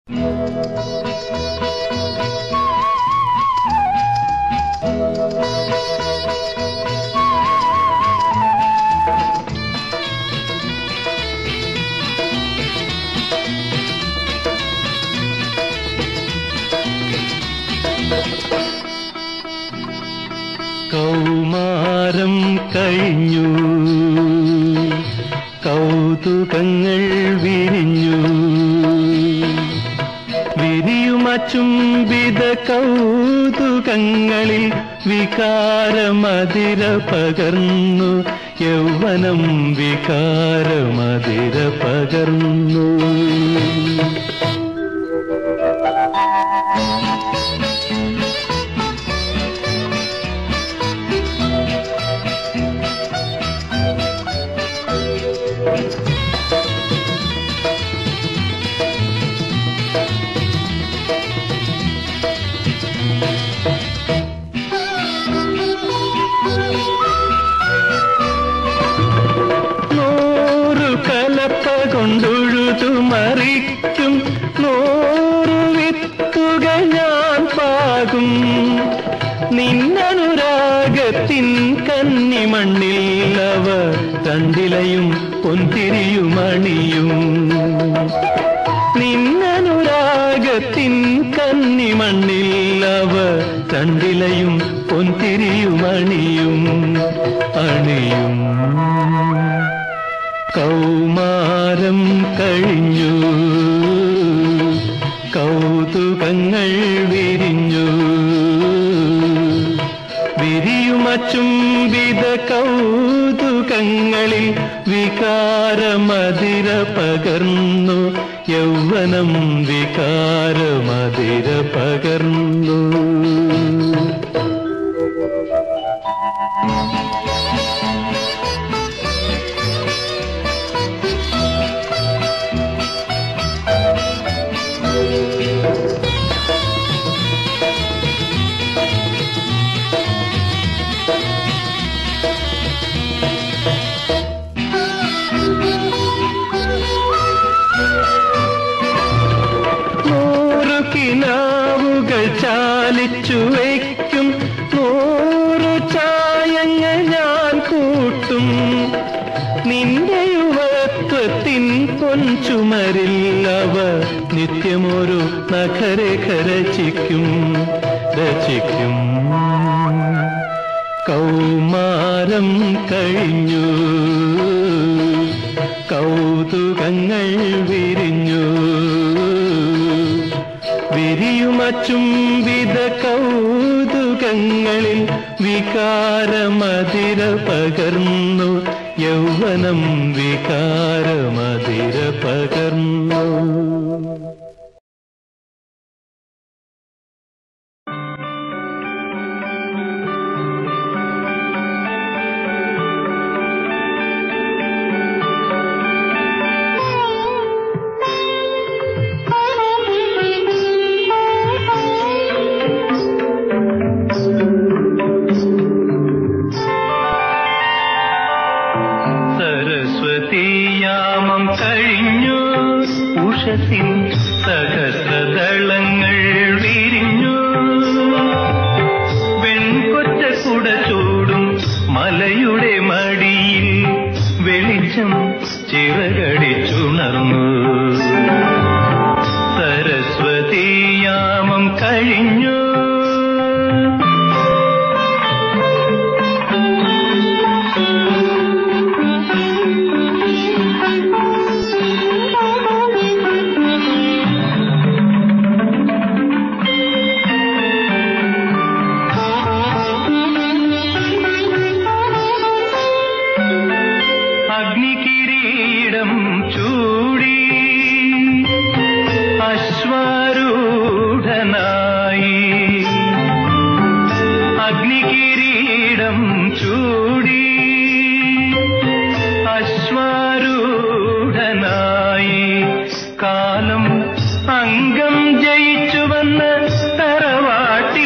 കൗമാരം കഴിഞ്ഞു കൗതുകങ്ങൾ വിരിഞ്ഞു വിരിയുമചുംബിത കൗതുകങ്ങളിൽ വികാരമതിര പകർന്നു യൗവനം വികാരമതിര പകർന്നു നൂറു കലപ്പ കൊണ്ടുഴുതു മറിക്കും നൂറു വിത്തുക ഞാൻ പാകും നിന്നനുരാഗത്തിൻ കന്നിമണ്ണിൽ അവ രണ്ടിലയും പൊന്തിരിയുമണിയും നിന്നനുരാഗത്തിൻ കന്നിമണ്ണിൽ അവ രണ്ടിലയും പൊന്തിരിയുമണിയും അണിയും കൗമാരം കഴിഞ്ഞു കൗതുകങ്ങൾ വിരിഞ്ഞു വിരിയുമചുംബിത കൗതുകങ്ങളിൽ വികാരമതിര പകർന്നു യൗവനം വികാരമതിര പകർന്നു നൂറു കിനാവുകൾ ചാലിച്ചു വയ്ക്കും നൂറു ചായങ്ങ ഞാൻ കൂട്ടും നിന്റെ യുവത്വത്തിൻ പൊൻചുമരിൽ അവ നിത്യമൊരു നഖരേഖ രചിക്കും രചിക്കും കൗമാരം കഴിഞ്ഞു കൗതുകങ്ങൾ വിരിഞ്ഞു വിരിയുമചുംബിത കൗതുകങ്ങളിൽ വികാരമതിര പകർന്നു യൗവനം വികാരമതിര പകർന്നു സരസ്വതീയാമം കഴിഞ്ഞു ഉഷസിൻ സഹസ്രദളങ്ങൾ വിരിഞ്ഞു വെൺകൊറ്റ കുട ചൂടും മലയുടെ മടിയിൽ വെളിച്ചം ചിറകടിച്ചുണർന്നു സരസ്വതീയാമം കഴിഞ്ഞു അഗ്നികിരീടം ചൂടി അശ്വാരൂഢനായി അഗ്നികിരീടം ചൂടി അശ്വാരൂഢനായി കാലം അംഗം ജയിച്ചു വന്ന് തറവാട്ടി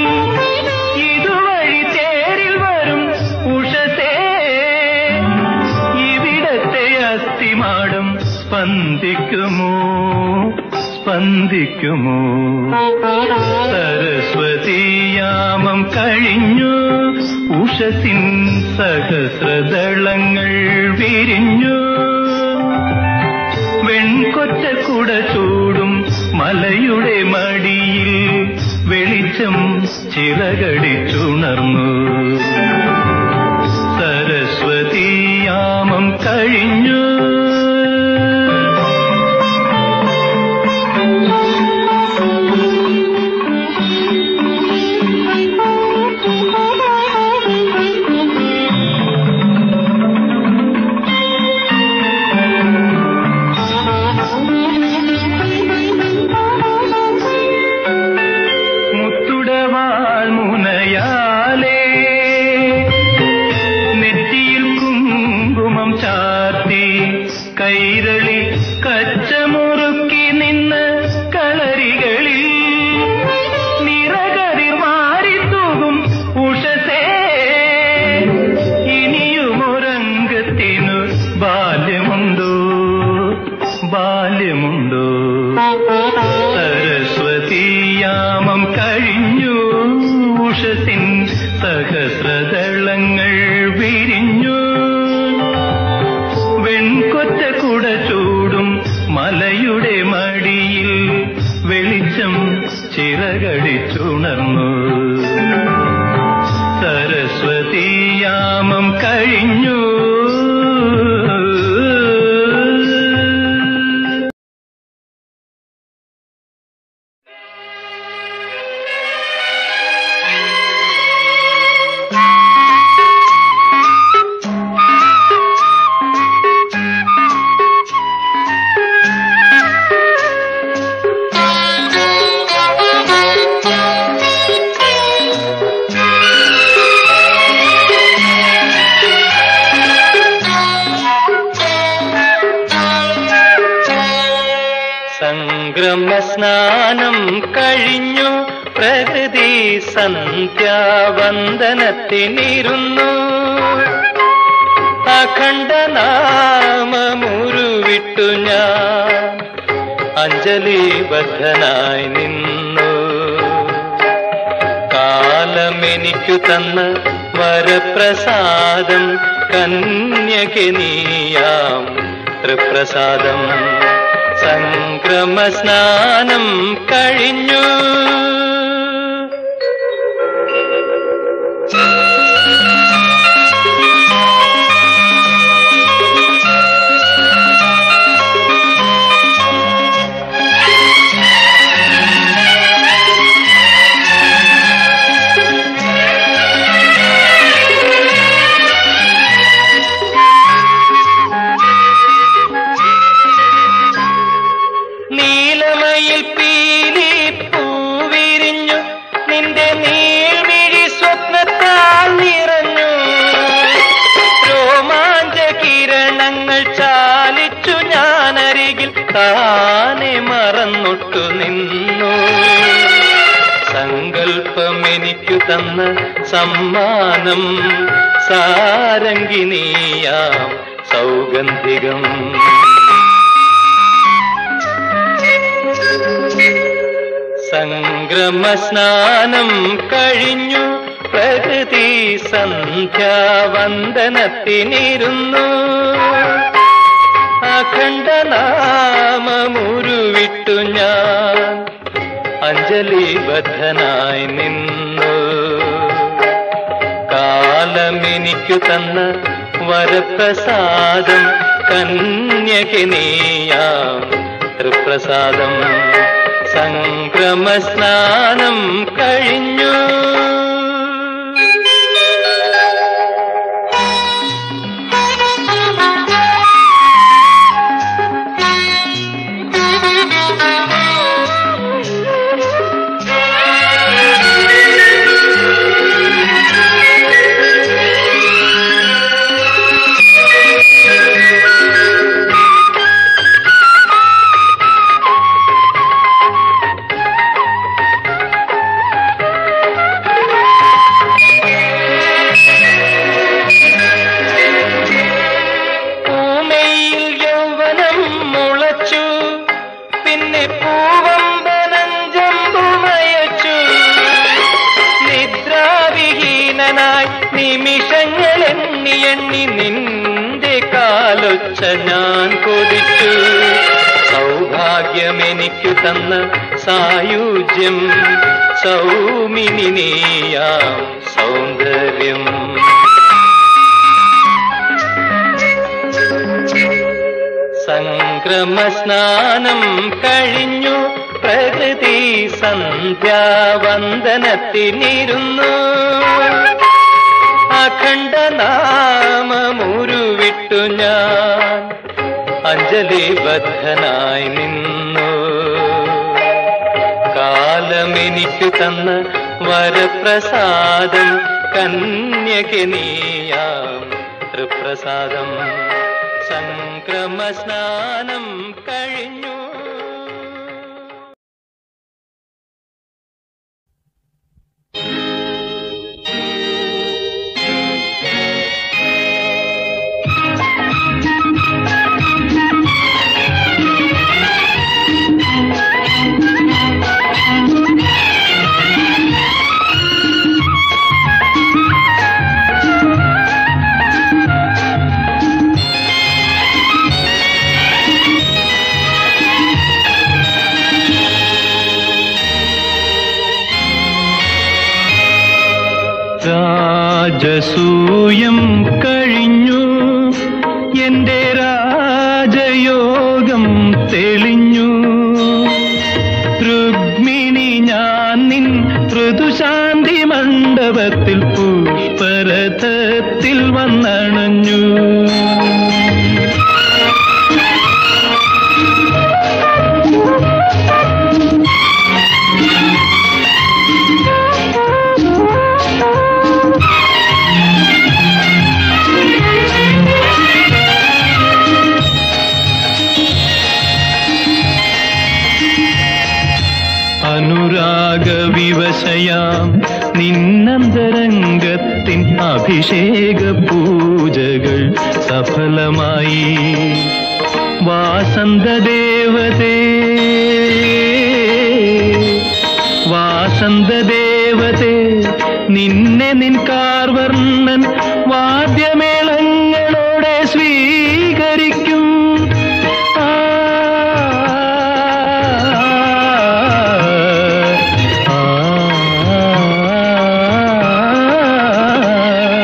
ഇതുവഴി തേരിൽ വരും ഉഷസേ ഇവിടത്തെ അസ്ഥിമാടം സ്പന്ദിക്കുമോ സ്പന്ദിക്കുമോ സരസ്വതീയാമം കഴിഞ്ഞു ഉഷസിൻ സഹസ്രദളങ്ങൾ വിരിഞ്ഞു വെൺകൊറ്റ കുട ചൂടും മലയുടെ മടിയിൽ വെളിച്ചം ചിറകടിച്ചുണർന്നു സരസ്വതീയാമം കഴിഞ്ഞു മുത്തുടവാൾ മുനയാലേ നെറ്റിയിൽ കുങ്കുമം ചാർത്തി കൈരളി കച്ചമുറുക്കി നിന്ന് കളരികളിൽ നിറകതിർ മാറിത്തൂകും ഉഷസേ ഇനിയുമൊരംഗത്തിനു ബാല്യമുണ്ടോ ബാല്യമുണ്ടോ സരസ്വതീയാമം കഴിഞ്ഞു ഉഷസിൻ സഹസ്രദളങ്ങൾ വിരിഞ്ഞു വെൺകൊറ്റ കുട ചൂടും മലയുടെ മടിയിൽ വെളിച്ചം ചിറകടിച്ചുണർന്നു സരസ്വതീയാമം കഴിഞ്ഞു സംക്രമസ്നാനം കഴിഞ്ഞു പ്രകൃതി സന്ധ്യാവന്ദനത്തിനിരുന്നു അഖണ്ഡനാമമുരുവിട്ടു ഞാൻ അഞ്ജലിബദ്ധനായി നിന്നു കാലമെനിക്കു തന്ന വരപ്രസാദം കന്യകനീയാം തൃപ്രസാദം സംക്രമസ്നാനം കഴിഞ്ഞു നീലമയിൽ പീലി പൂവിരിഞ്ഞു നിന്റെ നീൾമിഴി സ്വപ്നത്താൽ നിറഞ്ഞു രോമാഞ്ച കിരണങ്ങൾ ചാലിച്ചു ഞാനരികിൽ താനെ മറന്നൊട്ടു നിന്നു സങ്കൽപ്പം എനിക്കു തന്ന സമ്മാനം സാരംഗിനീയാം സൗഗന്ധികം സംക്രമസ്നാനം കഴിഞ്ഞു പ്രകൃതി സന്ധ്യാവന്ദനത്തിനിരുന്നു അഖണ്ഡനാമമുരുവിട്ടു ഞാൻ അഞ്ജലിബദ്ധനായി നിന്നു കാലമെനിക്കു തന്ന വരപ്രസാദം കന്യകനീയാം തൃപ്രസാദം സംക്രമസ്നാനം കഴിഞ്ഞു എണ്ണി നിന്റെ കാലൊച്ച ഞാൻ കൊതിച്ചു സൗഭാഗ്യമെനിക്കു തന്ന സായുജ്യം സൗമിനി നീയാം സൗന്ദര്യം സംക്രമ സ്നാനം കഴിഞ്ഞു പ്രകൃതി സന്ധ്യാവന്ദനത്തിനിരുന്നു അഖണ്ഡ നാമമുരുവിട്ടു ഞാൻ അഞ്ജലിബദ്ധനായി നിന്നു കാലമെനിക്കു തന്ന വരപ്രസാദം കന്യകെ നീയാം തൃപ്രസാദം സംക്രമ സ്നാനം കഴിഞ്ഞു രാജസൂയം കഴിഞ്ഞു എന്റെ രാജയോഗം തെളിഞ്ഞു രുക്മിണി ഞാൻ നിൻ ഋതുശാന്തി മണ്ഡപത്തിൽ പുഷ്പരഥത്തിൽ വന്നണഞ്ഞു അനുരാഗവിവശയാം നിന്നന്തരംഗത്തിൻ അഭിഷേക പൂജകൾ സഫലമായി വാസന്തദേവതേ വാസന്തദേവതേ നിന്നെ നിൻ കാർവർണ്ണൻ വാദ്യമേളങ്ങളോടെ സ്വീകരിക്കും ആ, ആ, ആ.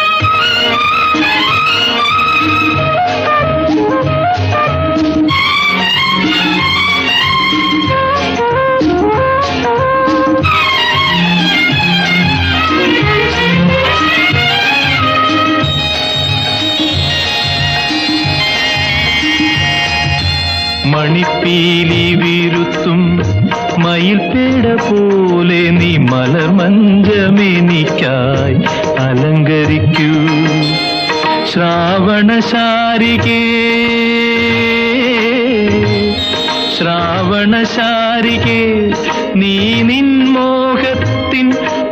മണിപ്പീലി വീരുത്തും മയിൽപ്പേട പോലെ നീ മലർമഞ്ചമെനിക്കായി അലങ്കരിക്കൂ ശ്രാവണശാരികേ ശ്രാവണശാരികേ നീ നിൻ മോഹത്തിൻ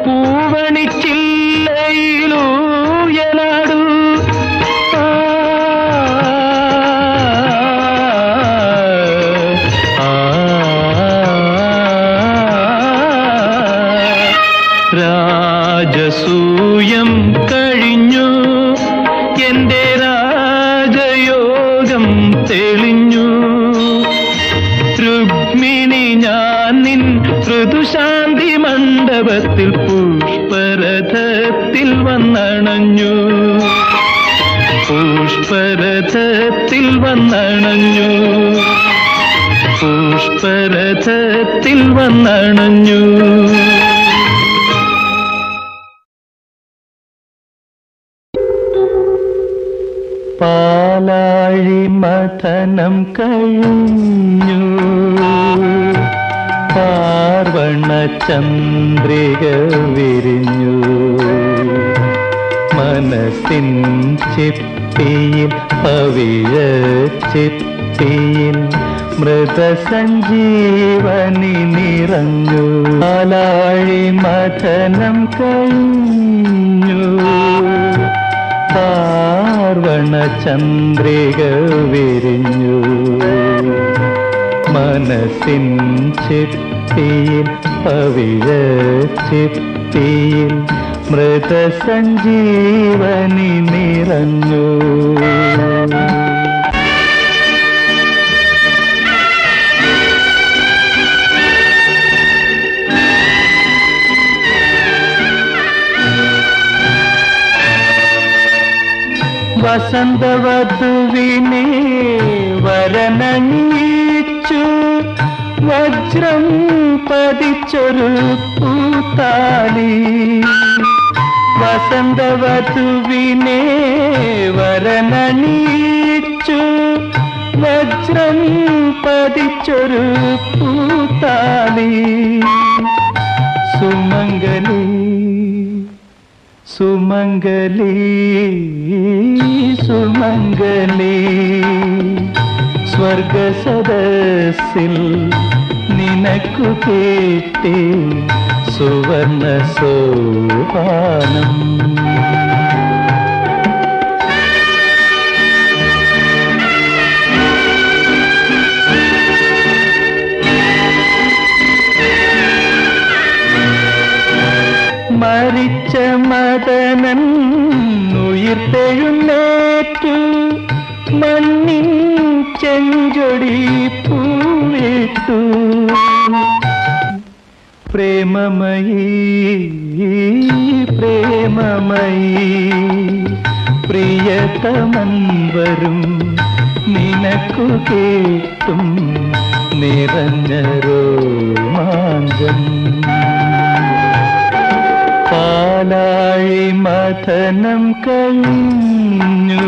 പൂവണിച്ചില്ലയിലൂയലാടൂ ആ, ആ, രാജസൂയം കഴിഞ്ഞു എന്റെ രാജയോഗം തെളിഞ്ഞു രുക്മിണി ഞാൻ നിൻ ഋതുശാന്തി മണ്ഡപത്തിൽ പുഷ്പരഥത്തിൽ വന്നണഞ്ഞു പുഷ്പരഥത്തിൽ വന്നണഞ്ഞു പുഷ്പരഥത്തിൽ വന്നണഞ്ഞു പാലാഴി മഥനം കഴിഞ്ഞു പാർവണ ചന്ദ്രിക വിരിഞ്ഞു മനസ്സിൻ ചിപ്പിയിൽ പവിഴ ചിപ്പിയിൽ മൃതസഞ്ജീവനി നിറഞ്ഞു പാലാഴി മഥനം കഴിഞ്ഞു പാർവണ ചന്ദ്രിക വിരിഞ്ഞു മനസ്സിൻ ചിപ്പിയിൽ പവിഴ ചിപ്പിയിൽ മൃതസഞ്ജീവനി നിറഞ്ഞു വസന്തവധുവിനെ വരനണിയിച്ചു വജ്രം പതിച്ചൊരു പൂത്താലി വസന്തവധുവിനെ വരനണിയിച്ചു വജ്രം പതിച്ചൊരു പൂത്താലി സുമംഗലി സുമംഗലി സുമംഗലി സ്വർഗസദസ്സിൽ നിനക്കു കേട്ടേ സുവർണ സോപാനം മരിച്ച മദനൻ ഉയിർത്തെഴുന്നേറ്റു മണ്ണിൻ ചെഞ്ചൊടി പൂവിട്ടു പ്രേമമയീ പ്രേമമയീ പ്രിയതമൻ വരും നിനക്കു കേട്ടും നിറഞ്ഞ രോമാഞ്ചം പാലാഴി മഥനം കഴിഞ്ഞു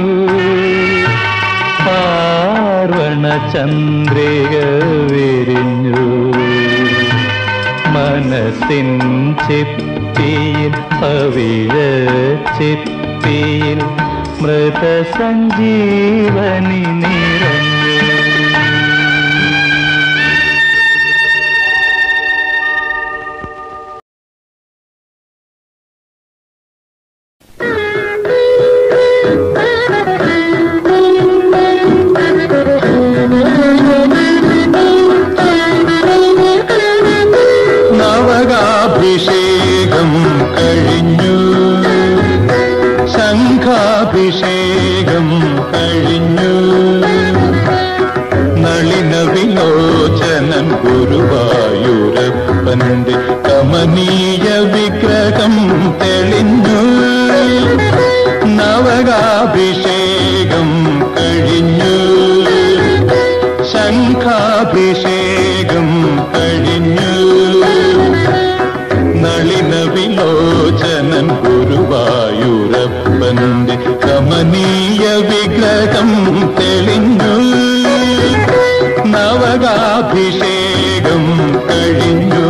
പാർവണ ചന്ദ്രിക വിരിഞ്ഞു മനസ്സിൻ ചിപ്പിയിൽ പവിഴ ചിപ്പിയിൽ മൃതസഞ്ജീവനി നിറഞ്ഞു നവകാഭിഷേകം കഴിഞ്ഞു ശംഖാഭിഷേകം കഴിഞ്ഞു നളിന വിലോചനൻ ഗുരുവായൂരപ്പന്റെ കമനീയ വിഗ്രഹം തെളിഞ്ഞു നവകാഭിഷേകം കഴിഞ്ഞു ശംഖാഭിഷേകം കഴിഞ്ഞു നളിന വിലോചനൻ ഗുരുവായൂരപ്പന്റെ കമനീയ വിഗ്രഹം തെളിഞ്ഞു നവകാഭിഷേകം കഴിഞ്ഞു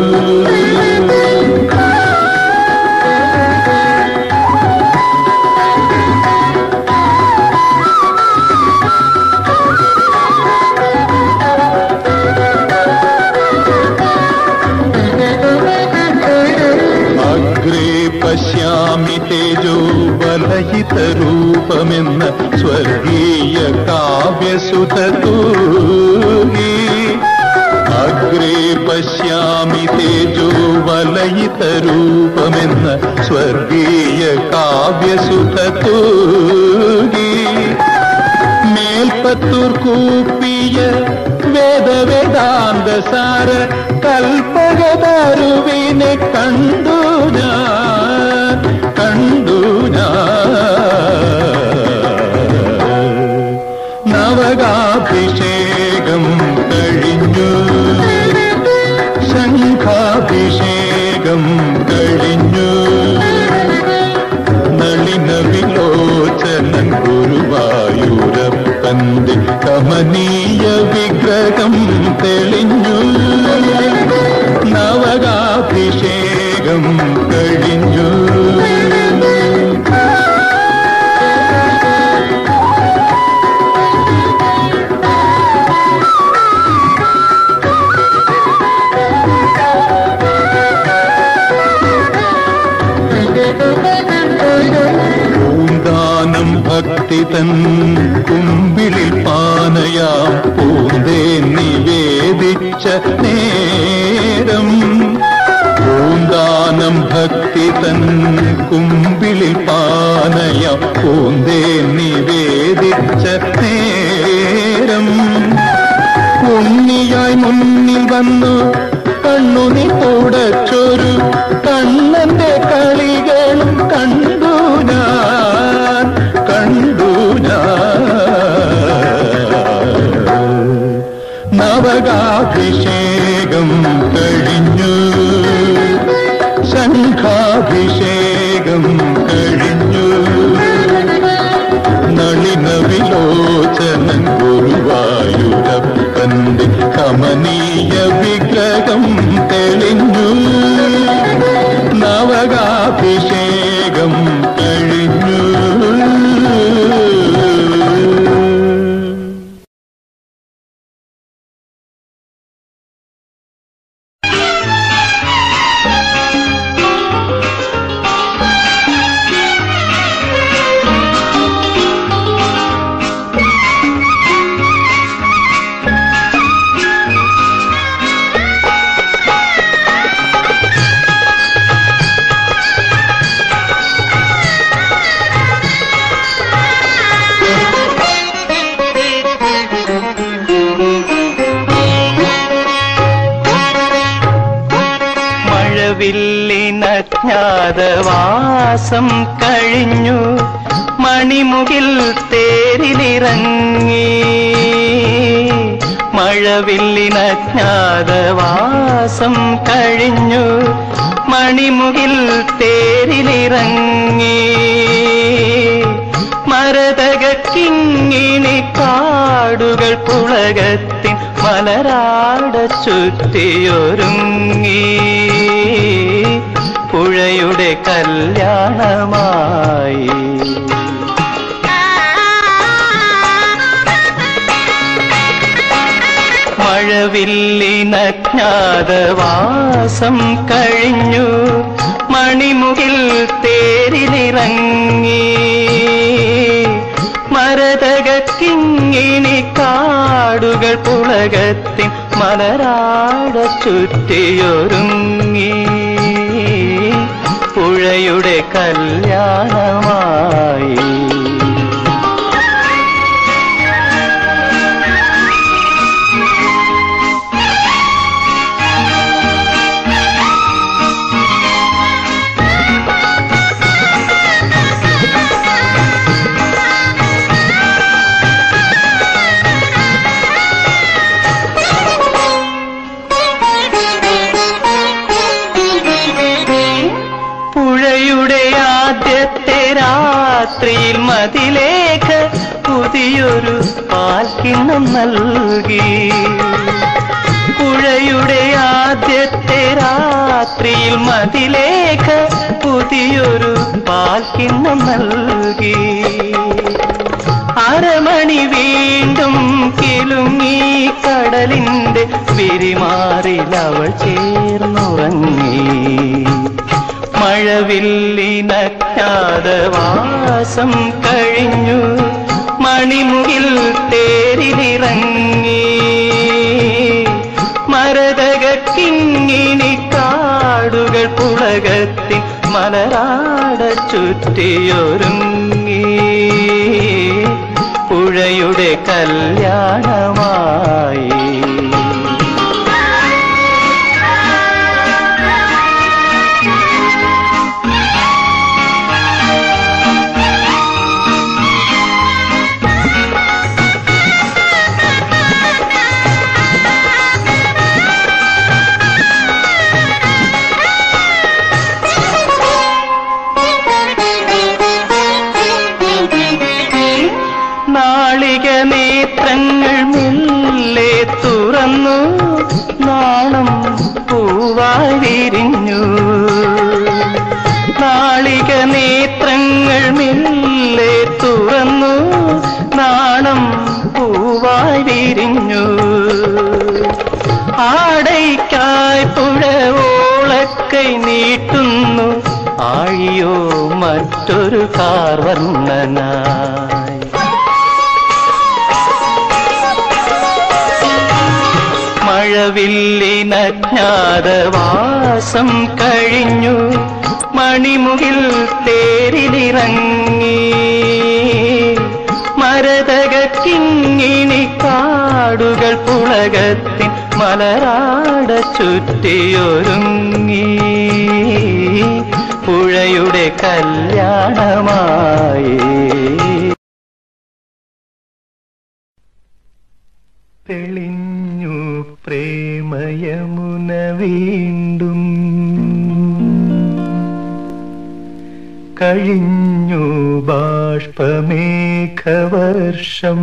അഗ്രേ പശ്യാമി തേജോ ബലഹിതരൂപമെന്ന സ്വർഗീയ കാവ്യസുതൂകി അഗ്രേ പശ്യാമി തേജോ വലയിതരൂപമെന്ന സ്വർഗീയ കാവ്യസുതൂകി മേൽപ്പത്തൂർ കൂപ്പിയ വേദവേദാന്ത സാര കൽപ്പകദാരുവിനെ കണ്ടു ഞാൻ കണ്ടു ഞാൻ നവകാഭിഷേകം കഴിഞ്ഞു ശംഖാഭിഷേകം കഴിഞ്ഞു നളിന വിലോചനൻ ഗുരുവായൂരപ്പന്റെ കമനീയ വിഗ്രഹം തെളിഞ്ഞു നവകാഭിഷേകം കഴിഞ്ഞു പൂന്താനം ഭക്തി തൻ കുമ്പിളിൽ പാനയാം പൂന്തേ നിവേദിച്ച നേരം പൂന്താനം ഭക്തി തൻ കുമ്പിളിൽ പാനയ പൂന്തേ നിവേദിച്ച നേരം ഉണ്ണിയായി മുന്നിൽ വന്നു കണ്ണുനി തുടച്ചൊരു കണ്ണന്റെ കളികളും കണ്ടു ഞാൻ കണ്ടു ഞാൻ നവകാഭിഷേകം കഴിഞ്ഞു ശംഖാഭിഷേകം കഴിഞ്ഞു നളിന വിലോചനൻ ഗുരുവായൂരപ്പന്റെ കമനീയ വിഗ്രഹം തെളിഞ്ഞു നവകാഭിഷേകം കഴിഞ്ഞു മഴവില്ലിനജ്ഞാതവാസം കഴിഞ്ഞു മണിമുകിൽ തേരിലിറങ്ങി മഴവില്ലിനജ്ഞാതവാസം കഴിഞ്ഞു മണിമുകിൽ തേരിലിറങ്ങി മരതകിങ്ങിണി കാടുകൾ പുളകത്തിൻ മലരാട ചുറ്റിയൊരുങ്ങി പുഴയുടെ കല്യാണമായി മഴവില്ലിനജ്ഞാതവാസം കഴിഞ്ഞു മണിമുകിൽ തേരിലിറങ്ങി മരതകിങ്ങിണി കാടുകൾ പുളകത്തിൻ മലരാട ചുറ്റിയൊരുങ്ങി പുഴയുടെ കല്യാണമായി പുഴയുടെ ആദ്യത്തെ രാത്രിയിൽ മതിലേഖ പുതിയൊരു പാൽക്കിണ്ണം നൽകി പുഴയുടെ ആദ്യത്തെ രാത്രിയിൽ മതിലേഖ പുതിയൊരു പാൽക്കിണ്ണം നൽകി അരമണി വീണ്ടും കിലുങ്ങി കടലിന്റെ വിരിമാറിൽ അവൾ ചേർന്നുറങ്ങി മഴവില്ലിനജ്ഞാതവാസം കഴിഞ്ഞു മണിമുകിൽ തേരിലിറങ്ങി മരതകിങ്ങിണി കാടുകൾ പുളകത്തിൻ മലരാട ചുറ്റിയൊരുങ്ങി പുഴയുടെ കല്യാണമായി നാളിക നേത്രങ്ങൾ മെല്ലെ തുറന്നു നാണം പൂവായി വിരിഞ്ഞു നാളിക നേത്രങ്ങൾ മെല്ലെ തുറന്നു നാണം പൂവായി വിരിഞ്ഞു ആടയ്ക്കായി പുഴവോളക്കൈ നീട്ടുന്നു ആഴിയോ മറ്റൊരു കാർവർണ്ണനായി മഴവില്ലിനജ്ഞാതവാസം കഴിഞ്ഞു മണിമുകിൽ തേരിലിറങ്ങി മരതക കിങ്ങിണി കാടുകൾ പുളകത്തിൻ മലരാട ചുറ്റിയൊരുങ്ങി പുഴയുടെ കല്യാണമായി തെളിഞ്ഞു പ്രേമയമുന വീണ്ടും കഴിഞ്ഞു ബാഷ്പമേഘവർഷം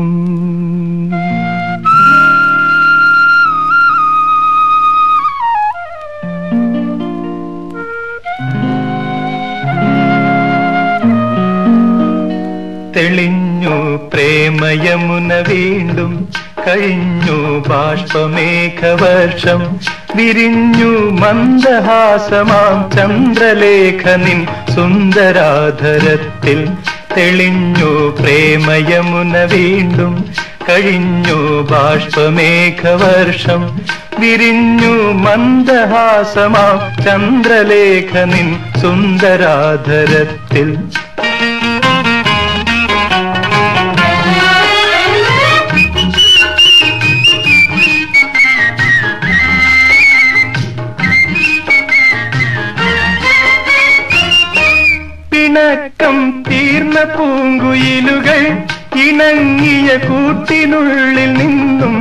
തെളിഞ്ഞു പ്രേമയമുന വീണ്ടും കഴിഞ്ഞു ബാഷ്പമേഘവർഷം വിരിഞ്ഞു മന്ദഹാസമാം ചന്ദ്രലേഖനിൻ സുന്ദരാധരത്തിൽ തെളിഞ്ഞു പ്രേമയമുന വീണ്ടും കഴിഞ്ഞു ബാഷ്പമേഘവർഷം വിരിഞ്ഞു മന്ദഹാസമാം ചന്ദ്രലേഖനിൻ സുന്ദരാധരത്തിൽ പിണക്കം തീർന്ന പൂങ്കുയിലുകൾ ഇണങ്ങിയ കൂട്ടിനുള്ളിൽ നിന്നും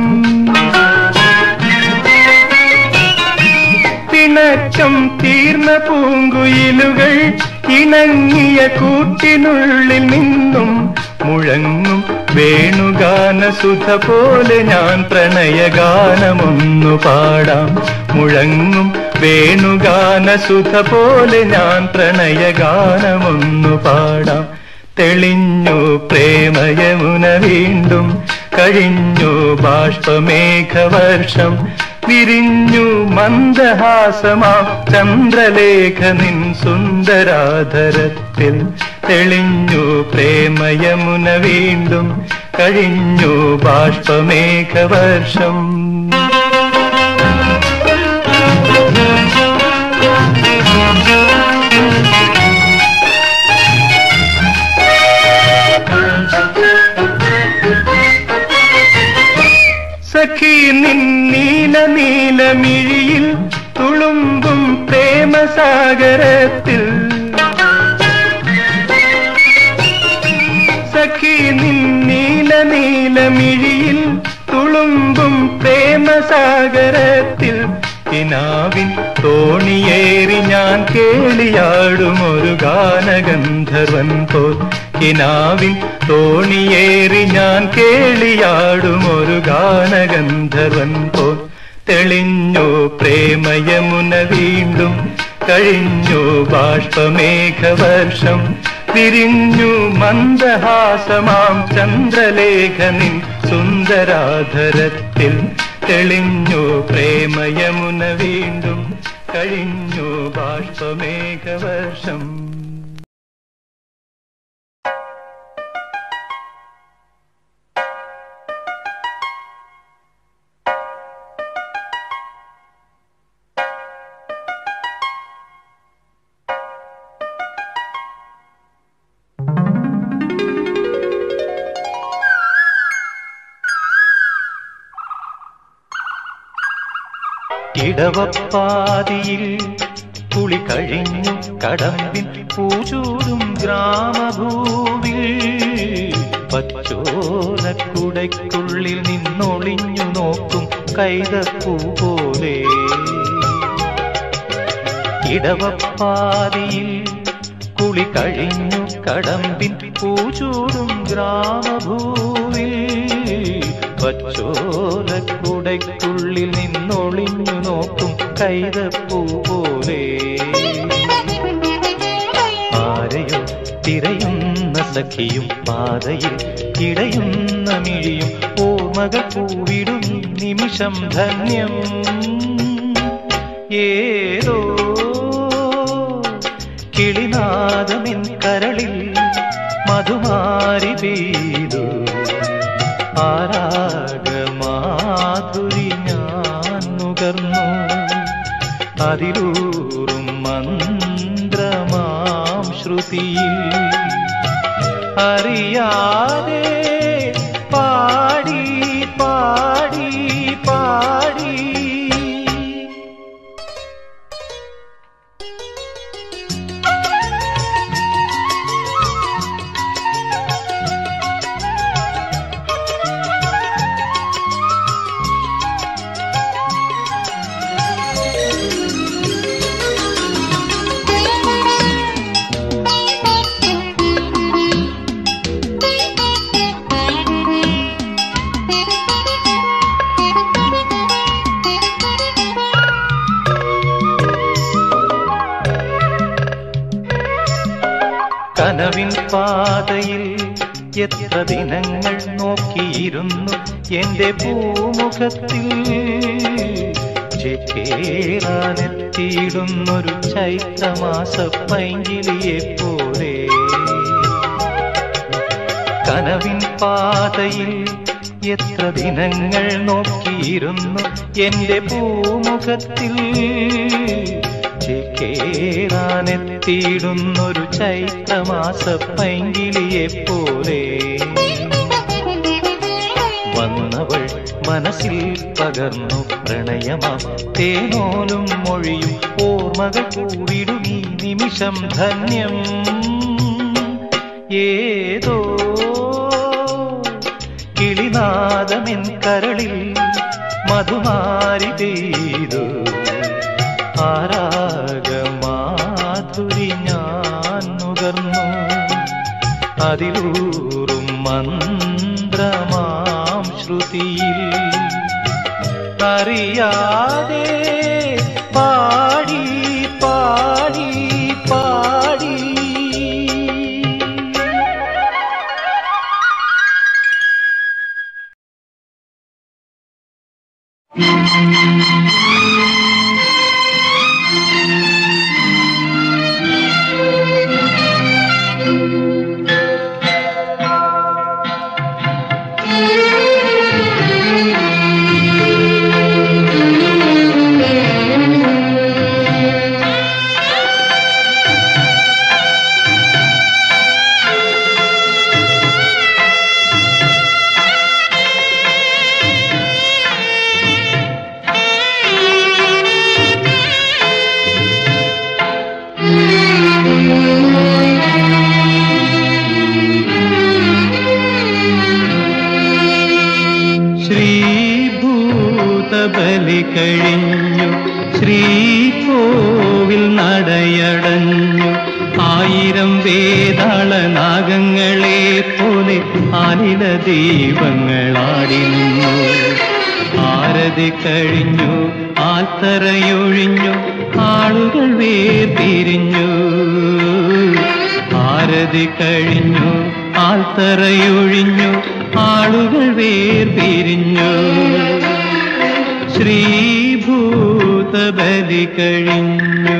പിണക്കം തീർന്ന പൂങ്കുയിലുകൾ ഇണങ്ങിയ കൂട്ടിനുള്ളിൽ നിന്നും മുഴങ്ങും വേണുഗാന സുധ പോലെ ഞാൻ പ്രണയഗാനമൊന്നു പാടാം മുഴങ്ങും വേണുഗാന സുധ പോലെ ഞാൻ പ്രണയഗാനമൊന്നു പാടാം തെളിഞ്ഞു പ്രേമയമുന വീണ്ടും കഴിഞ്ഞു ബാഷ്പമേഘവർഷം വിരിഞ്ഞു മന്ദഹാസമാം ചന്ദ്രലേഖ നിൻ സുന്ദരാധരത്തിൽ തെളിഞ്ഞു പ്രേമയമുന വീണ്ടും കഴിഞ്ഞു ബാഷ്പമേഘവർഷം സഖി നിൻ നീല നീലമിഴിയിൽ തുളുമ്പും പ്രേമസാഗരത്തിൽ സഖി നിൻ നീല നീലമിഴിയിൽ തുളുമ്പും പ്രേമസാഗരത്തിൽ കിനാവിൻ തോണിയേറി ഞാൻ കേളിയാടും ഒരു ഗാനഗന്ധർവൻ പോൽ കിനാവിൻ തോണിയേറി ഞാൻ കേളിയാടും ഒരു ഗാനഗന്ധർവൻ പോൽ തെളിഞ്ഞു പ്രേമയമുന വീണ്ടും കഴിഞ്ഞു ബാഷ്പമേഘവർഷം വിരിഞ്ഞു മന്ദഹാസമാം ചന്ദ്രലേഖനിൻ സുന്ദരാധരത്തിൽ തെളിഞ്ഞു പ്രേമയമുന വീണ്ടും കഴിഞ്ഞു ബാഷ്പമേഘവർഷം ഇടവപ്പാതിയിൽ കുളി കഴിഞ്ഞു കടമ്പിൻ പൂചൂടും ഗ്രാമഭൂവിൽ പച്ചോലക്കുടയ്ക്കുള്ളിൽ നിന്നൊളിഞ്ഞു നോക്കും കൈതപ്പൂ പോലെ ഇടവപ്പാതിയിൽ കുളി കഴിഞ്ഞു കടമ്പിൻ പൂചൂടും ഗ്രാമഭൂവിൽ പച്ചോലക്കുടയ്ക്കുള്ളിൽ നിന്നൊളിഞ്ഞു നോക്കും കൈതപ്പൂ പോലെ ആരെയോ തിരയുന്ന സഖിയും പാതയിൽ ഇടയുന്ന മിഴിയും ഓർമ്മകൾ പൂവിടും നിമിഷം ധന്യം ഏതോ കിളിനാദമിൻ കരളിൽ മധുമാരി പെയ്തു ആരാഗമാധുരി ഞാൻ നുകർന്നു അതിലൂറും മന്ത്രമാ ശ്രുതിയിൽ അറിയാതെ പാടി പാടി പാടി കനവിൻ പാതയിൽ എത്ര ദിനങ്ങൾ നോക്കിയിരുന്നു എന്റെ പൂമുഖത്തിൽ ചേരാനെത്തിയിടുന്നൊരു ചൈത്രമാസ പൈങ്കിളിയെ പോലെ കനവിൻ പാതയിൽ എത്ര ദിനങ്ങൾ നോക്കിയിരുന്നു എന്റെ പൂമുഖത്തിൽ ചേരാനെത്തിയിടുന്നൊരു ചൈത്രമാസ പൈങ്കിളിയെ പോലെ വന്നവൾ മനസ്സിൽ പകർന്നു പ്രണയമാം തേനോലും മൊഴിയും ഓർമ്മകൾ കൂടിടും ഈ നിമിഷം ധന്യം ഏതോ കിളിനാദമെൻ കരളിൽ മധുമാരി പെയ്തു ആരാഗമാധുരി ഞാൻ നുകർന്നു അതിലൂറും മന്ത്രമാം ശ്രുതിയിൽ അറിയാതെ പാടി പാടി പാടി ശ്രീഭൂതബലി കഴിഞ്ഞു ശ്രീകോവിൽ നടയടഞ്ഞു ആയിരം വേതാള നാഗങ്ങളെ പോലെ ആലില ദീപങ്ങളാടി നിന്നു ആരതി കഴിഞ്ഞു ആൽത്തറയൊഴിഞ്ഞു ആളുകൾ വേർപിരിഞ്ഞു ആരതി കഴിഞ്ഞു ആൽത്തറയൊഴിഞ്ഞു ആളുകൾ വേർപിരിഞ്ഞു ശ്രീഭൂതബലി കഴിഞ്ഞു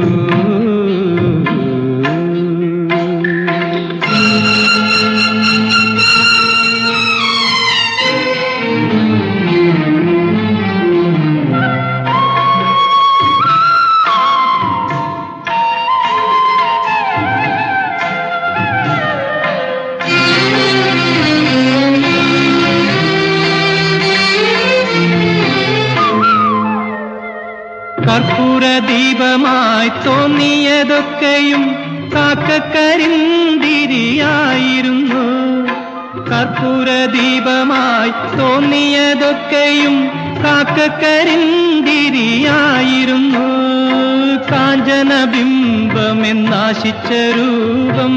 കർപ്പൂര ദീപമായി തോന്നിയതൊക്കെയും കാക്കക്കരിന്തിരിയായിരുന്നു കർപ്പൂര ദീപമായി തോന്നിയതൊക്കെയും കാക്കക്കരിന്തിരിയായിരുന്നു കാഞ്ചന ബിംബമെന്നാശിച്ച രൂപം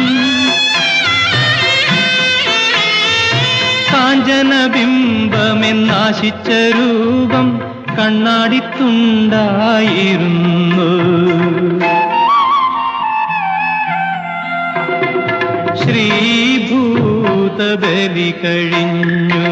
കാഞ്ചന ബിംബമെന്നാശിച്ച രൂപം കണ്ണാടിത്തുണ്ടായിരുന്നു ശ്രീഭൂതബലി കഴിഞ്ഞു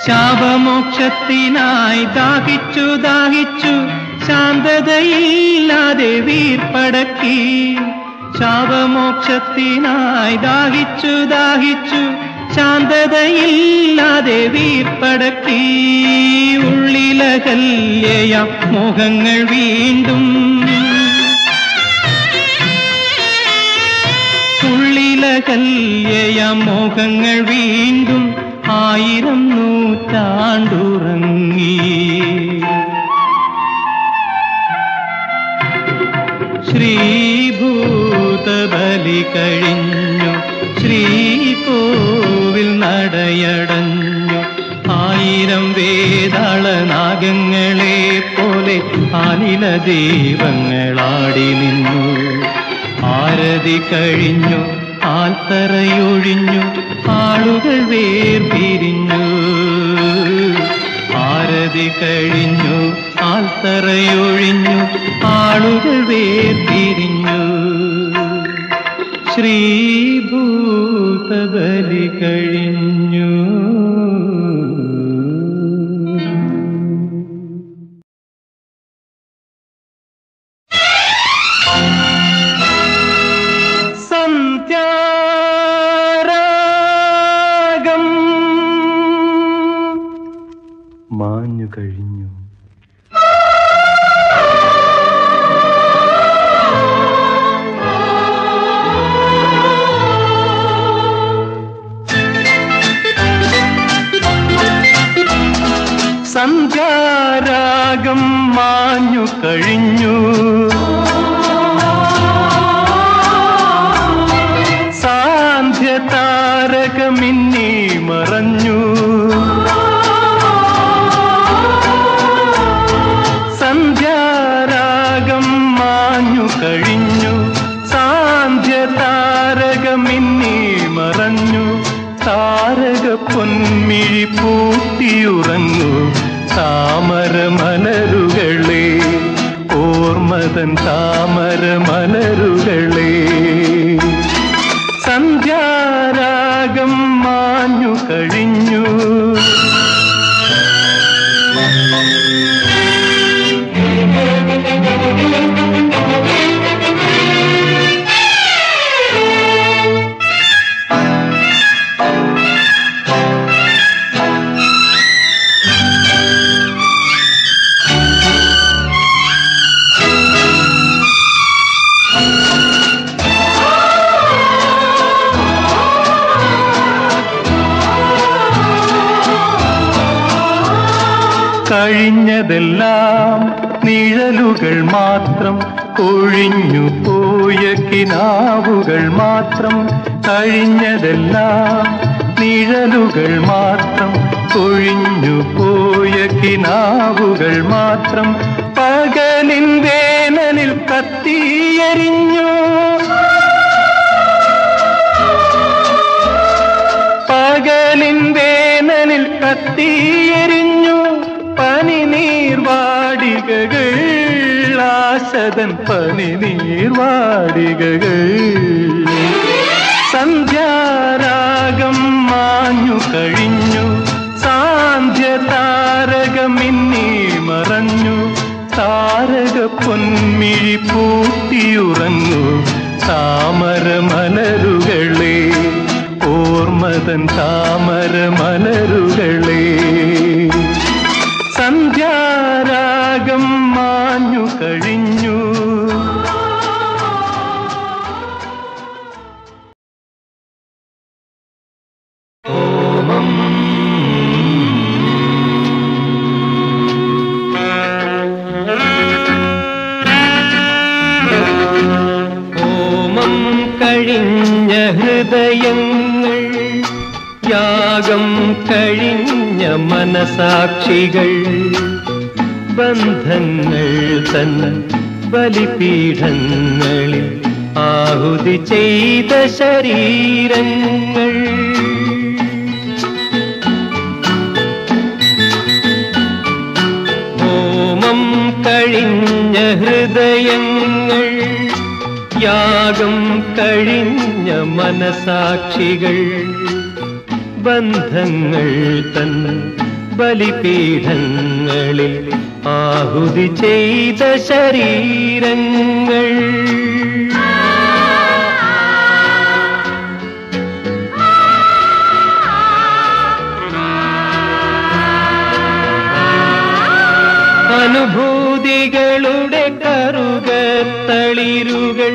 ശാപമോക്ഷത്തിനായി ദാഹിച്ചു ദാഹിച്ചു ശാന്തതയില്ലാതെ വീർപ്പടക്കി ശാപമോക്ഷത്തിനായി ദാഹിച്ചു ദാഹിച്ചു ശാന്തതയില്ലാതെ വീർപ്പടക്കി ഉള്ളിലകല്യയ മോഹങ്ങൾ വീണ്ടും ഉള്ളിലകല്യയ മോഹങ്ങൾ വീണ്ടും ആയിരം നൂറ്റാണ്ടുറങ്ങി ശ്രീഭൂതബലി കഴിഞ്ഞു ശ്രീകോവിൽ നടയടഞ്ഞു ആയിരം വേതാള നാഗങ്ങളെ പോലെ ആനില ദൈവങ്ങളാടി നിന്നു ആരതി കഴിഞ്ഞു ആൽത്തറയൊഴിഞ്ഞു ആളുകൾ വേർപിരിഞ്ഞു ആരതി കഴിഞ്ഞു ആൽത്തറയൊഴിഞ്ഞു ആളുകൾ വേർപിരിഞ്ഞു ശ്രീഭൂതബലി കഴിഞ്ഞു സന്ധ്യാരാഗം മാഞ്ഞു കഴിഞ്ഞു സന്ധ്യാരാഗം മാഞ്ഞു കഴിഞ്ഞു സാന്ധ്യ താരകമിന്നി മറഞ്ഞു സന്ധ്യാരാഗം മാഞ്ഞു കഴിഞ്ഞു സാന്ധ്യ താരകമിന്നി മറഞ്ഞു താരക പൊന്മിഴി പൂട്ടിയുറങ്ങു താമര മലരുകളെ ഓർമ്മതൻ താമര മലരുകളെ സന്ധ്യാരാഗം മാഞ്ഞു കഴിഞ്ഞു കഴിഞ്ഞതെല്ലാം നിഴലുകൾ മാത്രം ഒഴിഞ്ഞു പോയ കിനാവുകൾ മാത്രം കഴിഞ്ഞതെല്ലാം നിഴലുകൾ മാത്രം ഒഴിഞ്ഞു പോയ കിനാവുകൾ മാത്രം പകലിൻ വേനലിൽ കത്തിയെരിഞ്ഞു പകലിൻ വേനലിൽ കത്തിയെരിഞ്ഞു പനി നീർവാടികകൾ ആശതൻ പനി നീർവാടികകൾ സന്ധ്യാരാഗം മാഞ്ഞു കഴിഞ്ഞു സാന്ധ്യ താരകമിന്നി മറഞ്ഞു താരക പൊന്മിഴി പൂട്ടിയുറങ്ങു താമര മലരുകളെ ഓർമ്മതൻ താമര മലരുകളെ സന്ധ്യാരാഗം മാഞ്ഞു കഴിഞ്ഞു ഓമം കഴിഞ്ഞ ഹൃദയങ്ങൾ യാഗം കഴിഞ്ഞ മനസാക്ഷികൾ ബന്ധങ്ങൾ തൻ ബലിപീഠങ്ങളിൽ ആഹുതി ചെയ്ത ശരീരങ്ങൾ ഹോമം കഴിഞ്ഞ ഹൃദയങ്ങൾ യാഗം കഴിഞ്ഞ മനസാക്ഷികൾ ബന്ധങ്ങൾ തൻ ബലിപീഠങ്ങളിൽ ആഹുതി ചെയ്ത ശരീരങ്ങൾ അനുഭൂതികളുടെ കറുകത്തളിരുകൾ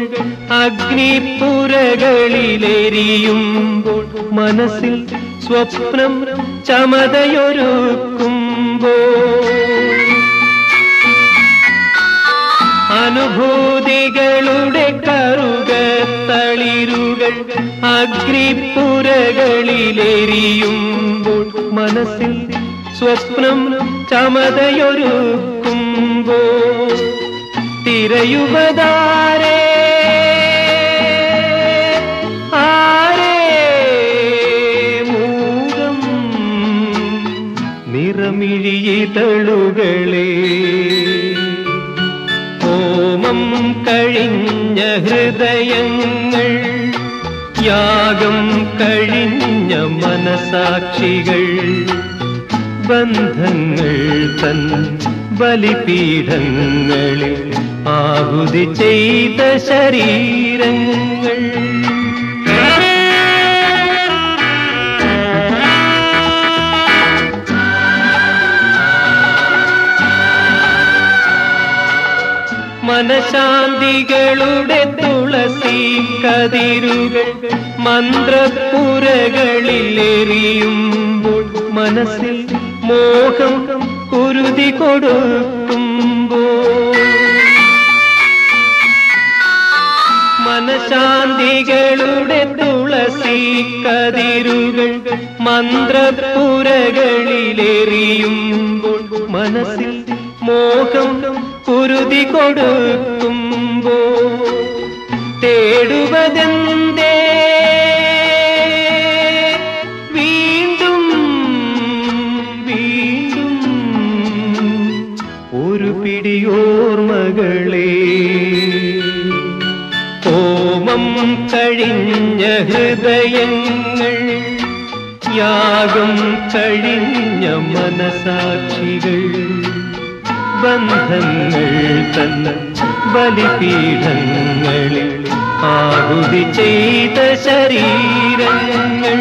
അഗ്നിപ്പുരകളിലെരിയുമ്പോൾ മനസ്സിൽ സ്വപ്നം ചമതയൊരുക്കുമ്പോൾ അനുഭൂതികളുടെ കറുകത്തളിരുകൾ അഗ്നിപ്പുരകളിലെരിയുമ്പോൾ മനസ്സിൽ സ്വപ്നം ചമതയൊരുക്കുമ്പോൾ തിരയുവതാരേ ആരേ മൂകം നിറമിഴിയിതളുകളേ ഹോമം കഴിഞ്ഞ ഹൃദയങ്ങൾ യാഗം കഴിഞ്ഞ മനസാക്ഷികൾ ബന്ധങ്ങൾ തൻ ബലിപീഠങ്ങളിൽ ആഹുതി ചെയ്ത ശരീരങ്ങൾ മനശാന്തികളുടെ തുളസി കതിരുകൾ മന്ത്രപ്പുരകളിലെറിയുമ്പോൾ മനസ്സിൽ മോഹം കുരുതി കൊടുക്കുമ്പോൾ മനശാന്തികളുടെ തുളസി കതിരുകൾ മന്ത്രപ്പുരകളിലെറിയുമ്പോൾ മനസ്സിൽ മോഹം കുരുതി കൊടുക്കുമ്പോ തേടുവതെന്തേ വീണ്ടും വീണ്ടും ഒരു പിടിയോർമകളേ ഹോമം കഴിഞ്ഞ ഹൃദയങ്ങൾ യാഗം കഴിഞ്ഞ മനസാക്ഷികൾ ബന്ധങ്ങൾ തന്ന ബലിപീഠങ്ങളിൽ ആഹുതി ചെയ്ത ശരീരങ്ങൾ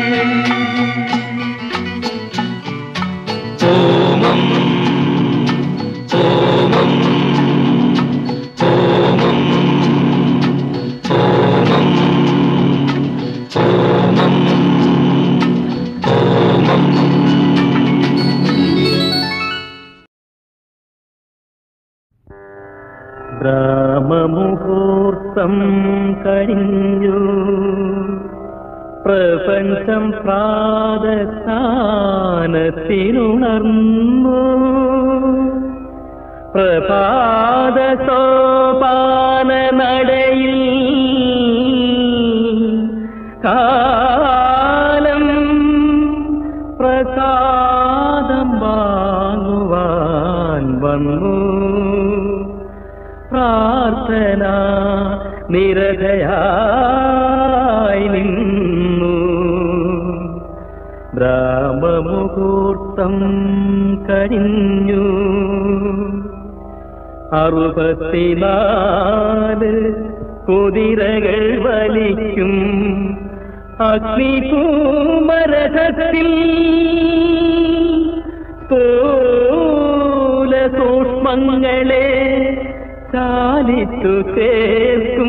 ഹോമം ഹോമം ഹോമം ഹോമം ഹോമം ഹോമം ബ്രാഹ്മമുഹൂർത്തം കഴിഞ്ഞു പ്രപഞ്ചം പ്രാതസ്ഥാനത്തിനുണർന്നു പ്രഭാത സോപാന നടയിൽ കാലം പ്രസാദം വാങ്ങുവാൻ വന്നു പ്രാർത്ഥന നിരതയായി നിന്നു ബ്രാഹ്മമുഹൂർത്തം കഴിഞ്ഞു അറുപത്തിനാല് കുതിരകൾ വലിക്കും അഗ്നികൂമരഥത്തിൽ സ്ഥൂല സൂക്ഷ്മങ്ങളെ ചാലിത്തു ചേർക്കും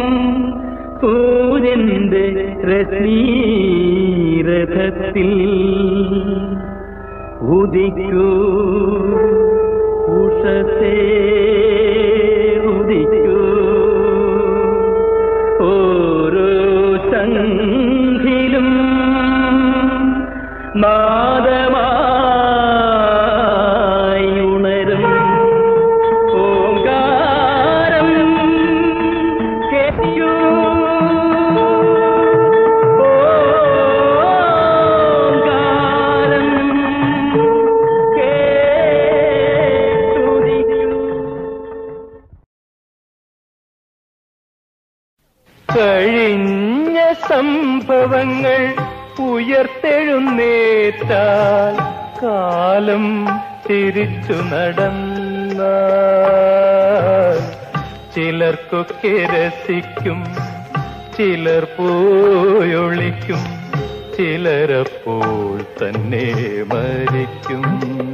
സൂര്യന്റെ രശ്മീരഥത്തിൽ ഉദിക്കൂ ഉഷസേ ഉദിക്കൂ ഓരോ ശംഖിലും നാദമായി ഉണരും ഓങ്കാരം കേൾക്കൂ ഓങ്കാരം കേട്ടുദിക്കൂ കഴിഞ്ഞ സംഭവങ്ങൾ ഉയർത്തെഴുന്നേറ്റാൽ കാലം തിരിച്ചു നടന്ന ചിലർക്കൊക്കെ രസിക്കും ചിലർ പോയൊളിക്കും ചിലരപ്പോൾ തന്നെ മരിക്കും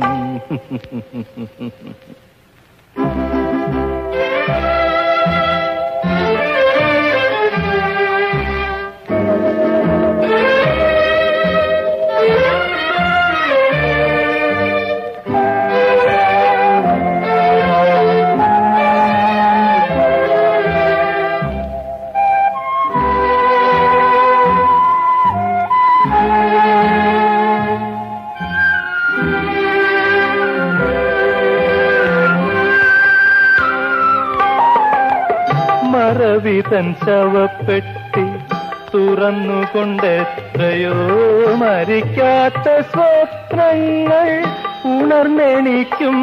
മറവിതൻ ശവപ്പെട്ടി തുറന്നുകൊണ്ടെത്രയോ മരിക്കാത്ത സ്വപ്നങ്ങൾ ഉണർന്നെണിക്കും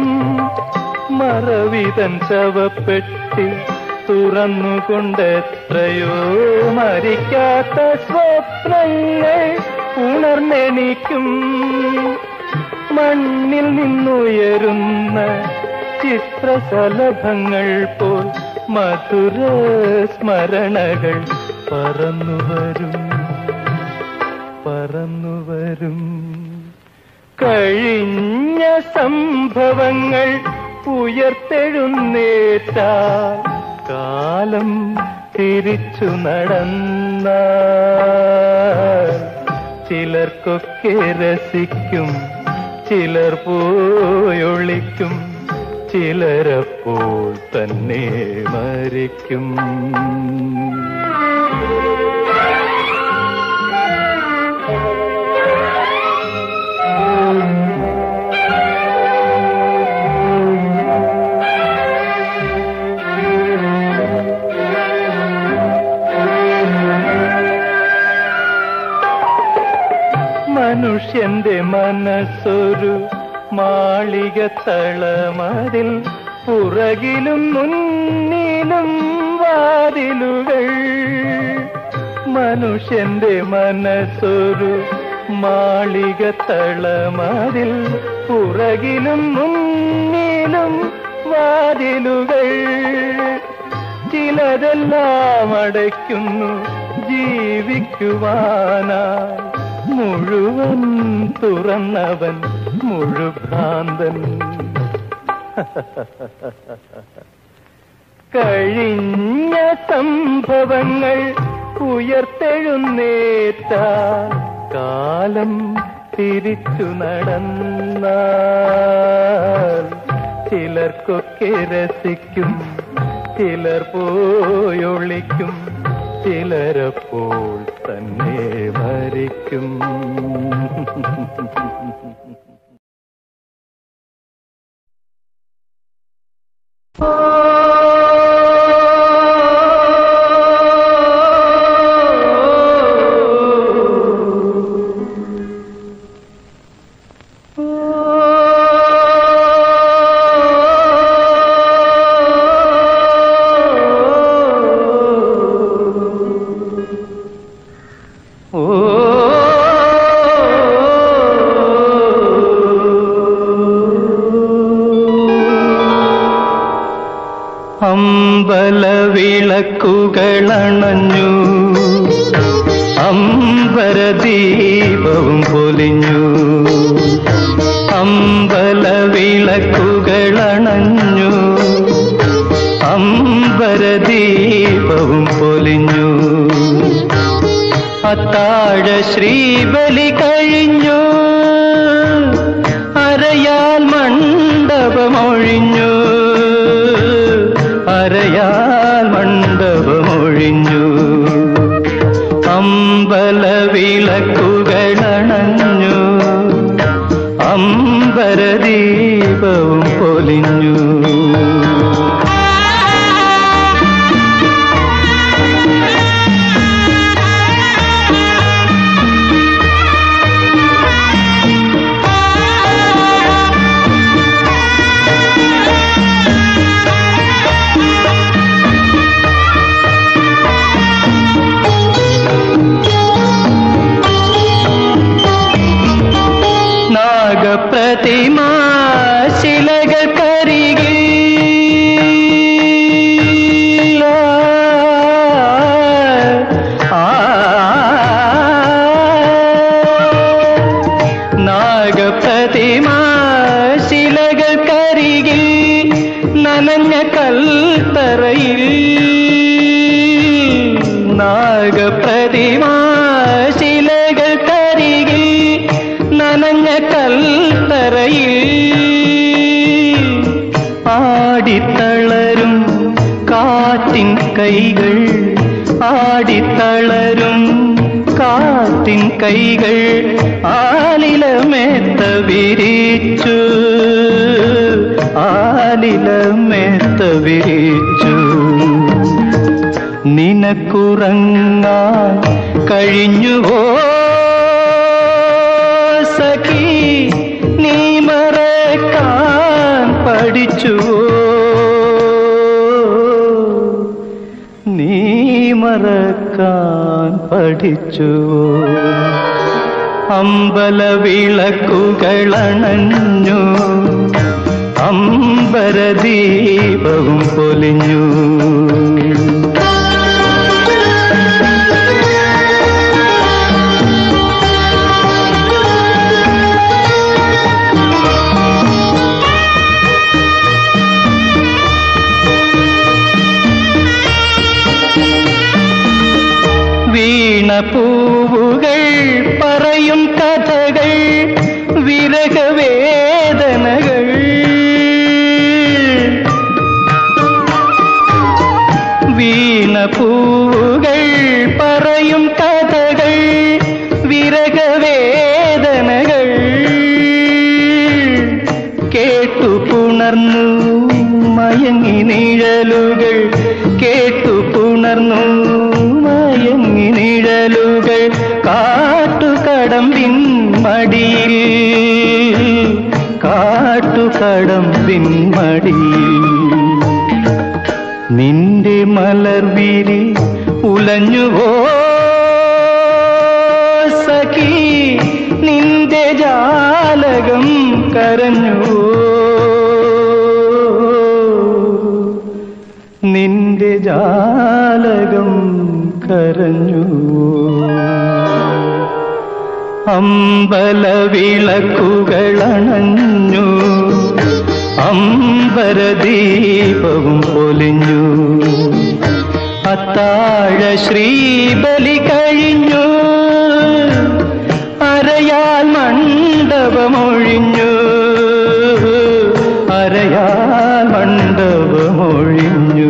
മറവിതൻ ശവപ്പെട്ടി തുറന്നുകൊണ്ടെത്രയോ മരിക്കാത്ത സ്വപ്നങ്ങൾ ഉണർന്നെണിക്കും മണ്ണിൽ നിന്നുയരുന്ന ചിത്രശലഭങ്ങൾ പോൽ മധുര സ്മരണകൾ പറന്നുവരും പറന്നുവരും കഴിഞ്ഞ സംഭവങ്ങൾ ഉയർത്തെഴുന്നേറ്റ കാലം തിരിച്ചു നടന്ന ചിലർക്കൊക്കെ രസിക്കും ചിലർ പോയൊളിക്കും ചിലരപ്പോൾ തന്നെ മരിക്കും മനുഷ്യന്റെ മനസ്സൊരു മാളിക തളമതിൽ പുറകിലും മുന്നിലും വാതിലുകൾ മനുഷ്യന്റെ മനസ്സൊരു മാളിക തളമതിൽ പുറകിലും മുന്നിലും വാതിലുകൾ ചിലരെല്ലാം അടയ്ക്കുന്നു ജീവിക്കുവാനായി മുഴുവൻ തുറന്നവൻ മുഴുഭ്രാന്തൻ കഴിഞ്ഞ സംഭവങ്ങൾ ഉയർത്തെഴുന്നേറ്റ കാലം തിരിച്ചു നടന്ന ചിലർക്കൊക്കെ രസിക്കും ചിലർ പോയൊളിക്കും ചിലരപ്പോൾ തന്നെ മരിക്കും അമ്പലവിളക്കുകളണഞ്ഞു അമ്പരദീപവും പൊലിഞ്ഞു അമ്പലവിളക്കുകളണഞ്ഞു അമ്പരദീപവും പൊലിഞ്ഞു അത്താഴ ശ്രീബലി കഴിഞ്ഞു അരയാൽ മണ്ഡപമൊഴിഞ്ഞു അരയാൽ മണ്ഡപമൊഴിഞ്ഞു അമ്പലവിളക്കുകളണഞ്ഞു അമ്പരദീപവും പൊലിഞ്ഞു നനഞ്ഞ കൽത്തറയിൽ നാഗപ്രതിമാ ശിലകൾ കരികിൽ നനഞ്ഞ കൽത്തറയിൽ ആടിത്തളരും കാറ്റിൻ കൈകൾ ആടിത്തളരും കാറ്റിൻ കൈകൾ ആലിലമേത്ത വിരിച്ചു ആലിലമേത്ത വിരിച്ചു നിനക്കുറങ്ങാൻ കഴിഞ്ഞുവോ സഖി നീ മറക്കാൻ പഠിച്ചുവോ നീ മറക്കാൻ പഠിച്ചുവോ അമ്പല വിളക്കുകളണഞ്ഞു അമ്പരദീപവും പൊലിഞ്ഞു വീണപൂവുകൾ പറയും കഥകൾ വിരഹവേദനകൾ വീണപൂവുകൾ പറയും കഥകൾ വിരഹവേദനകൾ കേട്ടു പുണർന്നു മയങ്ങി നിഴലുകൾ കേട്ടു പുണർന്നു മയങ്ങി നിഴലുകൾ കാട്ടുകടമ്പിൻ മടിയിൽ കാട്ടുകടമ്പിൻ മടിയിൽ നിന്റെ മലർവിരി ഉലഞ്ഞുവോ സഖി നിന്റെ ജാലകം കരഞ്ഞുവോ നിന്റെ ജാലകം കരഞ്ഞുവോ അമ്പലവിളക്കുകളണഞ്ഞു അമ്പരദീപവും പൊലിഞ്ഞു അത്താഴ ശ്രീബലി കഴിഞ്ഞു അരയാൽ മണ്ഡപമൊഴിഞ്ഞു അരയാൽ മണ്ഡപമൊഴിഞ്ഞു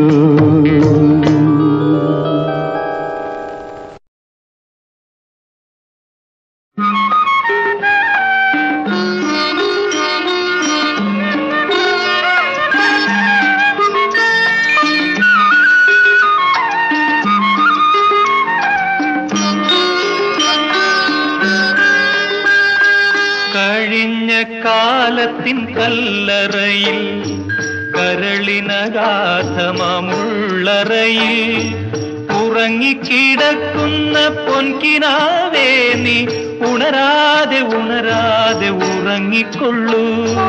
കഴിഞ്ഞ കാലത്തിൻ കല്ലറയിൽ കരളിനഗാധമുള്ളറയിൽ ഉറങ്ങിക്കിടക്കുന്ന പൊൻകിനാവേ നീ ഉണരാതെ ഉണരാതെ ഉറങ്ങിക്കൊള്ളൂ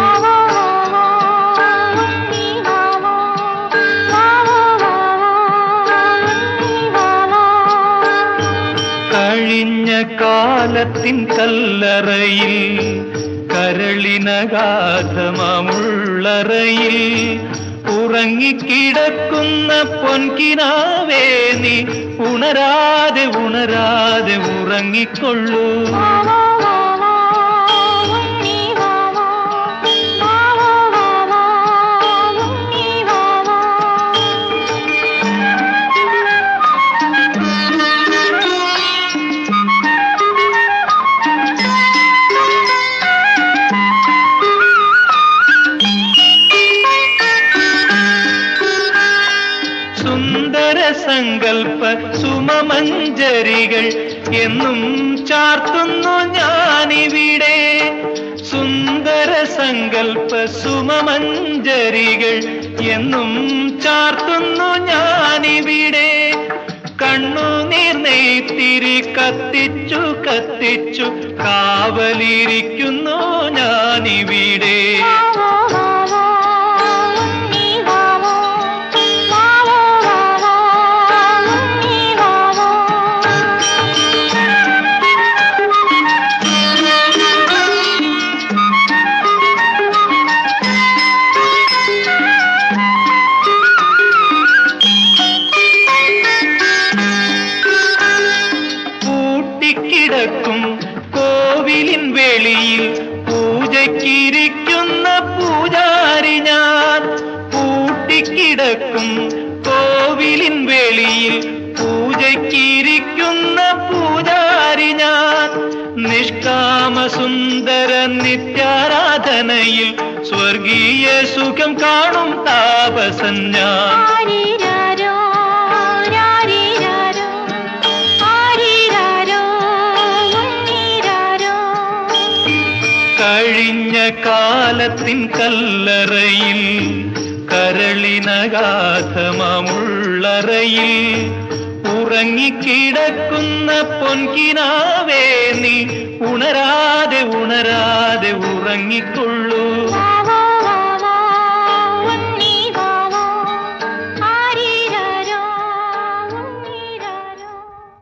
കഴിഞ്ഞ കാലത്തിൻ കല്ലറയിൽ കരളിനഗാധമുള്ളറയിൽ ഉറങ്ങിക്കിടക്കുന്ന പൊൻകിനാവേ നീ ഉണരാതെ ഉണരാതെ ഉറങ്ങിക്കൊള്ളൂ സുന്ദര സങ്കൽപ്പ സുമമഞ്ജരികൾ എന്നും ചാർത്തുന്നു ഞാനിവിടെ സുന്ദര സങ്കൽപ്പ സുമമഞ്ജരികൾ എന്നും ചാർത്തുന്നു ഞാനിവിടെ കണ്ണുനീർ നെയ്ത്തിരി കത്തിച്ചു കത്തിച്ചു കാവലിരിക്കുന്നു ഞാനിവിടെ കോവിലിൻ വെളിയിൽ പൂജയ്ക്കിരിക്കുന്ന പൂജാരി ഞാൻ പൂട്ടിക്കിടക്കും കോവിലിൻ വെളിയിൽ പൂജയ്ക്കിരിക്കുന്ന പൂജാരി ഞാൻ നിഷ്കാമസുന്ദര നിത്യാരാധനയിൽ സ്വർഗീയ സുഖം കാണും താപസൻ ഞാൻ ആരിരാരോ, രാരിരാരോ, ആരിരാരോ, ഉണ്ണീരാരോ. കഴിഞ്ഞ കാലത്തിൻ കല്ലറയിൽ കരളിനഗാധമുള്ളറയിൽ ഉറങ്ങിക്കിടക്കുന്ന പൊൻകിനാവേ നീ ഉണരാതെ ഉണരാതെ ഉറങ്ങിക്കൊള്ളൂ വാവോ, വാവോ, ഉണ്ണി വാവോ, ആരിരാരോ, ഉണ്ണീരാരോ.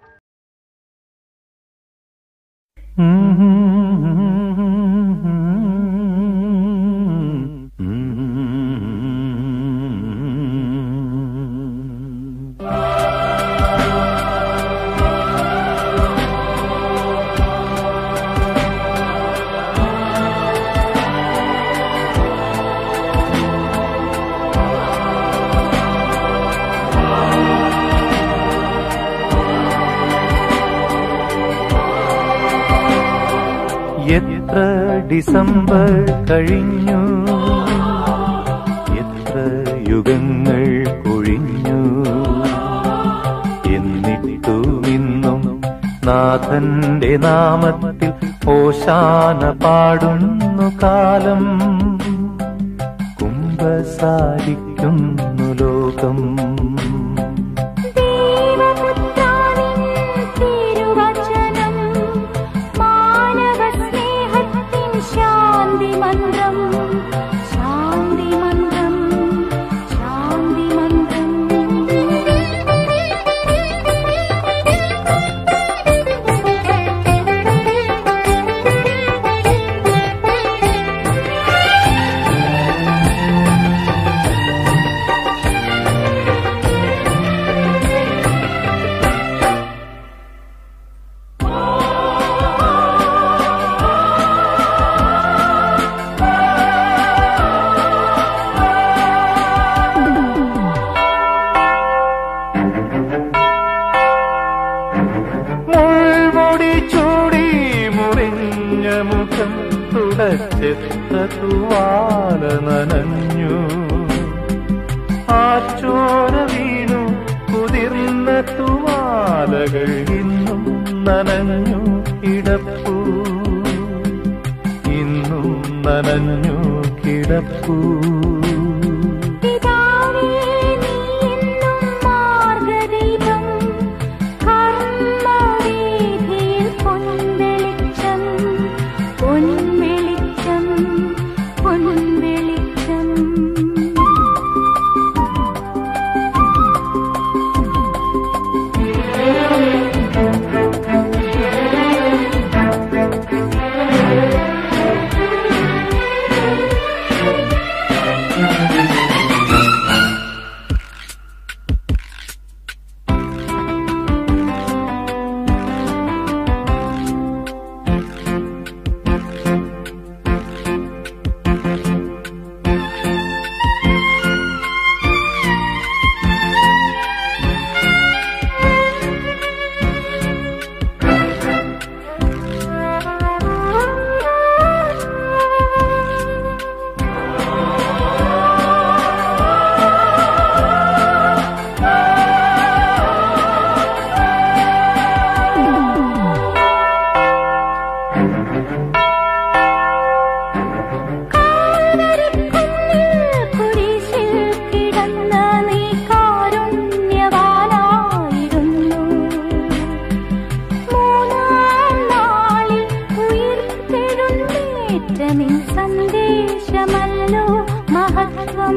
എത്ര ഡിസംബർ കഴിഞ്ഞു എത്ര യുഗങ്ങൾ കൊഴിഞ്ഞു എന്നിട്ടും ഇന്നും നാഥന്റെ നാമത്തിൽ ഓശാന പാടുന്നു കാലം കുംഭസാരിക്കുന്നു ലോകം ദൈവപുത്രാനിൻ തിരുവചനം മാനവസ്നേഹത്തിൻ ശാന്തി മന്ത്രം ശാന്തി മന്ത്രം ശാന്തി മന്ത്രം മുൾമുടി ചൂടി മുറിഞ്ഞ മുഖം തുടച്ചെത്ര തൂവാല നനഞ്ഞു ആ ചോര വീണു കുതിർന്ന തൂവാലകൾ ഇന്നും നനഞ്ഞു കിടപ്പു ഇന്നും നനഞ്ഞു കിടപ്പു പിതാവേ നീ എന്നും മാർഗദീപം കർമ്മവീഥിയിൽ പൊൻവെളിച്ചം പൊൻവെളിച്ചം പൊൻവെളിച്ചം കുരിശിൽ കിടന്ന നീ കാരുണ്യവാനായിരുന്നു മൂന്നാം നാളിൽ ഉയിർത്തെഴുന്നേറ്റ നിൻ സന്ദേശമല്ലോ മഹത്വം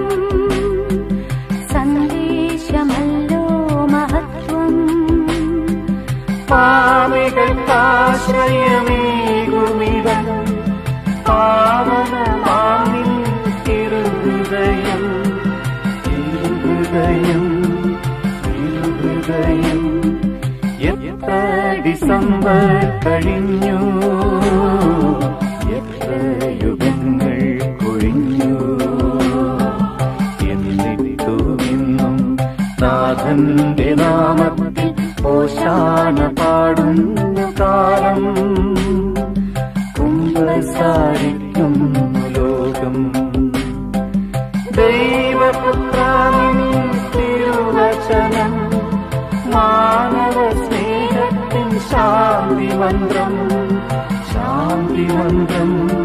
സന്ദേശമല്ലോ മഹത്വം പാവികൾക്കാശ്രയമേകുമിടം പാവനമാമിൻ തിരുഹൃദയം തിരുഹൃദയം തിരുഹൃദയം എത്ര ഡിസംബർ കഴിഞ്ഞു ലോകം ദൈവപുത്രാനിൻ തിരുവചനം മാനവ സ്നേഹത്തിൻ ശാന്തി മന്ത്രം ശാന്തി മന്ത്രം